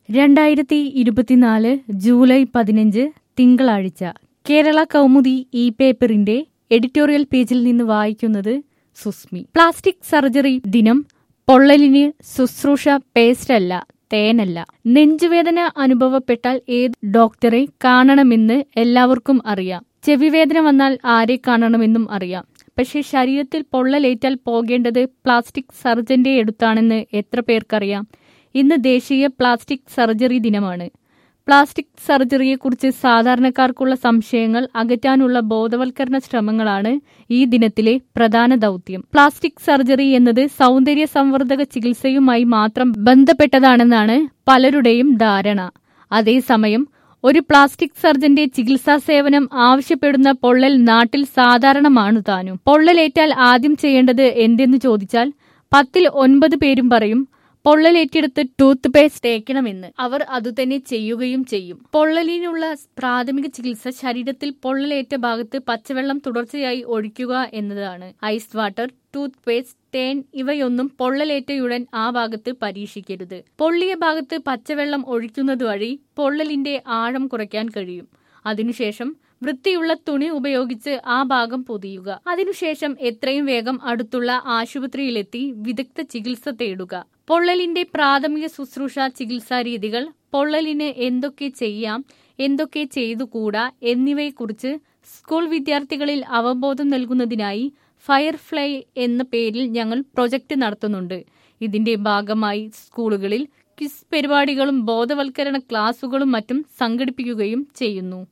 രണ്ടായിരത്തി ഇരുപത്തിനാല് ജൂലൈ പതിനഞ്ച് തിങ്കളാഴ്ച കേരള കൗമുദി ഇ പേപ്പറിന്റെ എഡിറ്റോറിയൽ പേജിൽ നിന്ന് വായിക്കുന്നത് സുസ്മി പ്ലാസ്റ്റിക് സർജറി ദിനം പൊള്ളലിന് ശുശ്രൂഷ പേസ്റ്റ് അല്ല തേനല്ല നെഞ്ചുവേദന അനുഭവപ്പെട്ടാൽ ഏത് ഡോക്ടറെ കാണണമെന്ന് എല്ലാവർക്കും അറിയാം ചെവിവേദന വന്നാൽ ആരെ കാണണമെന്നും അറിയാം പക്ഷേ ശരീരത്തിൽ പൊള്ളലേറ്റാൽ പോകേണ്ടത് പ്ലാസ്റ്റിക് സർജന്റെ അടുത്താണെന്ന് എത്ര പേർക്കറിയാം ഇന്ന് ദേശീയ പ്ലാസ്റ്റിക് സർജറി ദിനമാണ് പ്ലാസ്റ്റിക് സർജറിയെക്കുറിച്ച് സാധാരണക്കാർക്കുള്ള സംശയങ്ങൾ അകറ്റാനുള്ള ബോധവൽക്കരണ ശ്രമങ്ങളാണ് ഈ ദിനത്തിലെ പ്രധാന ദൗത്യം പ്ലാസ്റ്റിക് സർജറി എന്നത് സൗന്ദര്യ സംവർദ്ധക ചികിത്സയുമായി മാത്രം ബന്ധപ്പെട്ടതാണെന്നാണ് പലരുടെയും ധാരണ അതേസമയം ഒരു പ്ലാസ്റ്റിക് സർജന്റെ ചികിത്സാ സേവനം ആവശ്യപ്പെടുന്ന പൊള്ളൽ നാട്ടിൽ സാധാരണമാണു താനും പൊള്ളലേറ്റാൽ ആദ്യം ചെയ്യേണ്ടത് എന്തെന്ന് ചോദിച്ചാൽ പത്തിൽ ഒൻപത് പേരും പറയും പൊള്ളലേറ്റെടുത്ത് ടൂത്ത് പേസ്റ്റ് തേക്കണമെന്ന് അവർ അതുതന്നെ ചെയ്യുകയും ചെയ്യും പൊള്ളലിനുള്ള പ്രാഥമിക ചികിത്സ ശരീരത്തിൽ പൊള്ളലേറ്റ ഭാഗത്ത് പച്ചവെള്ളം തുടർച്ചയായി ഒഴിക്കുക എന്നതാണ് ഐസ് വാട്ടർ ടൂത്ത് പേസ്റ്റ് തേൻ ഇവയൊന്നും പൊള്ളലേറ്റയുടൻ ആ ഭാഗത്ത് പരീക്ഷിക്കരുത് പൊള്ളിയ ഭാഗത്ത് പച്ചവെള്ളം ഒഴിക്കുന്നത് വഴി പൊള്ളലിന്റെ ആഴം കുറയ്ക്കാൻ കഴിയും അതിനുശേഷം വൃത്തിയുള്ള തുണി ഉപയോഗിച്ച് ആ ഭാഗം പൊതിയുക അതിനുശേഷം എത്രയും വേഗം അടുത്തുള്ള ആശുപത്രിയിലെത്തി വിദഗ്ധ ചികിത്സ തേടുക പൊള്ളലിന്റെ പ്രാഥമിക ശുശ്രൂഷ ചികിത്സാ രീതികൾ പൊള്ളലിന് എന്തൊക്കെ ചെയ്യാം എന്തൊക്കെ ചെയ്തുകൂടാ എന്നിവയെക്കുറിച്ച് സ്കൂൾ വിദ്യാർത്ഥികളിൽ അവബോധം നൽകുന്നതിനായി ഫയർഫ്ലൈ എന്ന പേരിൽ ഞങ്ങൾ പ്രൊജക്ട് നടത്തുന്നുണ്ട് ഇതിന്റെ ഭാഗമായി സ്കൂളുകളിൽ ക്വിസ് പരിപാടികളും ബോധവൽക്കരണ ക്ലാസുകളും മറ്റും സംഘടിപ്പിക്കുകയും ചെയ്യുന്നു